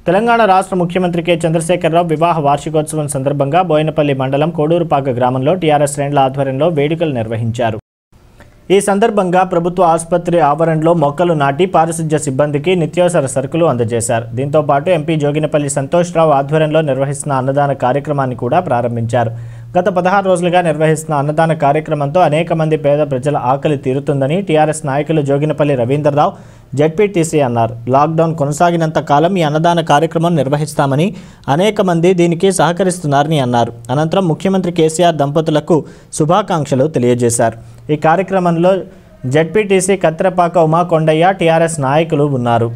తెలంగాణ రాష్ట్ర ముఖ్యమంత్రి కె చంద్రశేఖరరావు వివాహ వార్షికోత్సవం సందర్భంగా బోయినపల్లి మండలం కోడూరుపాక గ్రామంలో టీఆర్ఎస్ శ్రేణుల ఆధ్వర్యంలో వేడుకలు నిర్వహించారు ఈ సందర్భంగా ప్రభుత్వ ఆసుపత్రి ఆవరణలో మొక్కలు నాటి పారిశుధ్య సిబ్బందికి నిత్యావసర సరుకులు అందజేశారు దీంతో పాటు ఎంపీ జోగినపల్లి సంతోష్రావు ఆధ్వర్యంలో నిర్వహిస్తున్న అన్నదాన కార్యక్రమాన్ని కూడా ప్రారంభించారు గత పదహారు రోజులుగా నిర్వహిస్తున్న అన్నదాన కార్యక్రమంతో అనేక మంది పేద ప్రజల ఆకలి తీరుతుందని టీఆర్ఎస్ నాయకులు జోగినపల్లి రవీంద్రరావు జెడ్పీటీసీ అన్నారు లాక్డౌన్ కొనసాగినంత కాలం ఈ అన్నదాన కార్యక్రమం నిర్వహిస్తామని అనేక మంది దీనికి సహకరిస్తున్నారని అన్నారు అనంతరం ముఖ్యమంత్రి కేసీఆర్ దంపతులకు శుభాకాంక్షలు తెలియజేశారు ఈ కార్యక్రమంలో జెడ్పీటీసీ కత్తిరపాక ఉమా కొండయ్య టీఆర్ఎస్ నాయకులు ఉన్నారు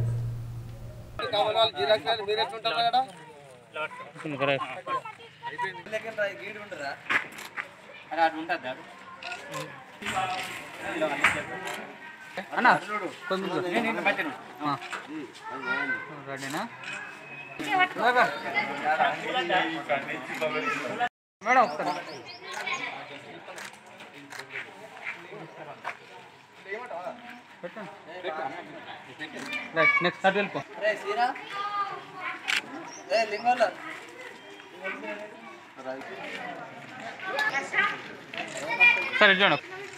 అన్న కొంచెం రెడీనా మేడం ఒకసారి రైట్ నెక్స్ట్ అటు వెళ్ళిపో సరే చూడండి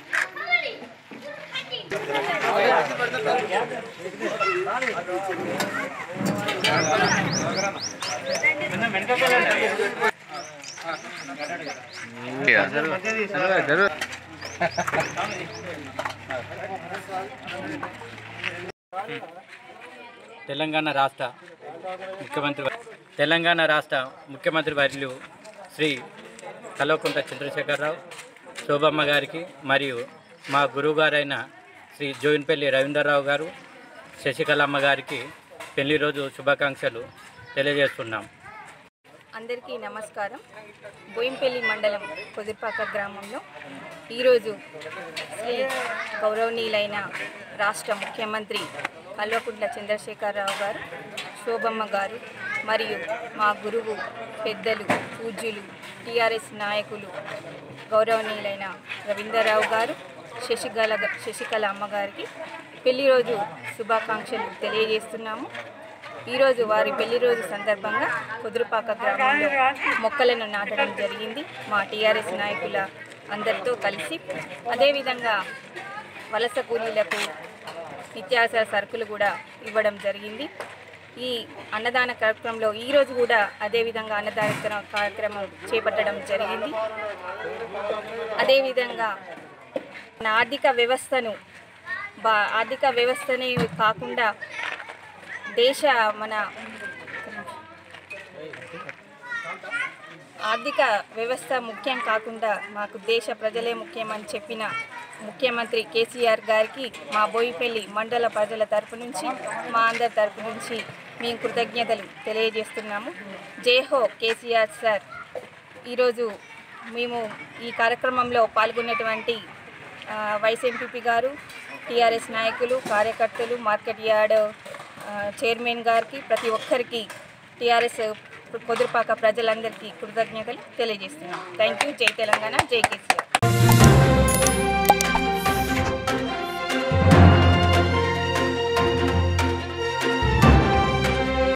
తెలంగాణ రాష్ట్ర ముఖ్యమంత్రి వ- తెలంగాణ రాష్ట్ర ముఖ్యమంత్రి వర్యులు శ్రీ కల్వకుంట్ల చంద్రశేఖరరావు శోభమ్మ గారికి మరియు మా గురువు గారైన శ్రీ జోయిన్పల్లి రవీంద్రరావు గారు శశికళమ్మ గారికి పెళ్లి రోజు శుభాకాంక్షలు తెలియజేస్తున్నాం అందరికీ నమస్కారం బోయింపల్లి మండలం కుదిర్పాక గ్రామంలో ఈరోజు శ్రీ గౌరవనీయులైన రాష్ట్ర ముఖ్యమంత్రి కల్వకుంట్ల చంద్రశేఖరరావు గారు శోభమ్మ గారు మరియు మా గురువు పెద్దలు పూజ్యులు టీఆర్ఎస్ నాయకులు గౌరవనీయులైన రవీంద్రరావు గారు శశికళ శశికళ అమ్మగారికి పెళ్లి రోజు శుభాకాంక్షలు తెలియజేస్తున్నాము ఈరోజు వారి పెళ్లి రోజు సందర్భంగా కుదురుపాక గ్రామంలో మొక్కలను నాటడం జరిగింది మా టీఆర్ఎస్ నాయకుల అందరితో కలిసి అదేవిధంగా వలస కూలీలకు నిత్యావసర సరుకులు కూడా ఇవ్వడం జరిగింది ఈ అన్నదాన కార్యక్రమంలో ఈరోజు కూడా అదేవిధంగా అన్నదాన కార్యక్రమం చేపట్టడం జరిగింది అదేవిధంగా మన ఆర్థిక వ్యవస్థను బా ఆర్థిక వ్యవస్థనే కాకుండా దేశ మన ఆర్థిక వ్యవస్థ ముఖ్యం కాకుండా మాకు దేశ ప్రజలే ముఖ్యమని చెప్పిన ముఖ్యమంత్రి కేసీఆర్ గారికి మా బోయిపల్లి మండల ప్రజల తరపు నుంచి మా అందరి తరపు నుంచి మేము కృతజ్ఞతలు తెలియజేస్తున్నాము జై హో కేసీఆర్ సార్ ఈరోజు మేము ఈ కార్యక్రమంలో పాల్గొన్నటువంటి ఆ, వైస్ ఎంపీపీ గారు టీఆర్ఎస్ నాయకులు కార్యకర్తలు మార్కెట్ యార్డ్ ఆ, చైర్మన్ గారికి ప్రతి ఒక్కరికి టీఆర్ఎస్ కుదురుపాక ప్రజలందరికీ కృతజ్ఞతలు తెలియజేస్తున్నాం థ్యాంక్ యూ జై తెలంగాణ జై కేసీఆర్